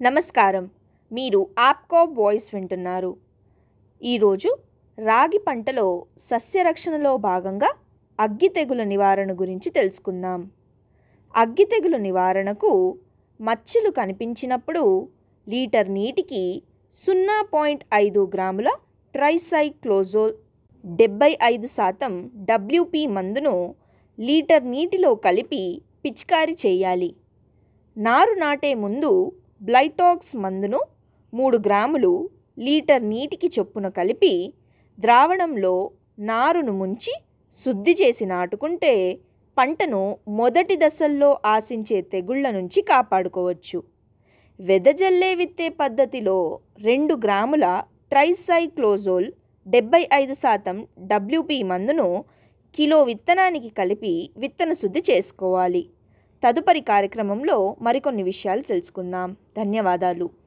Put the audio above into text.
నమస్కారం మీరు ఆప్కో వాయిస్ వింటున్నారు ఈరోజు రాగి పంటలో సస్యరక్షణలో భాగంగా అగ్గి తెగుల నివారణ గురించి తెలుసుకుందాం అగ్గి తెగులు నివారణకు మచ్చలు కనిపించినప్పుడు లీటర్ నీటికి సున్నా పాయింట్ ఐదు గ్రాముల ట్రైసైక్లోజోల్ డెబ్బై ఐదు శాతం డబ్ల్యూపి మందును లీటర్ నీటిలో కలిపి పిచికారీ చేయాలి నారు నాటే ముందు బ్లైటాక్స్ మందును మూడు గ్రాములు లీటర్ నీటికి చొప్పున కలిపి ద్రావణంలో నారును ముంచి శుద్ధి చేసి నాటుకుంటే పంటను మొదటి దశల్లో ఆశించే తెగుళ్ల నుంచి కాపాడుకోవచ్చు వెదజల్లే విత్తే పద్ధతిలో రెండు గ్రాముల ట్రైసైక్లోజోల్ డెబ్బై ఐదు శాతం డబ్ల్యూపి మందును కిలో విత్తనానికి కలిపి విత్తన శుద్ధి చేసుకోవాలి తదుపరి కార్యక్రమంలో మరికొన్ని విషయాలు తెలుసుకుందాం ధన్యవాదాలు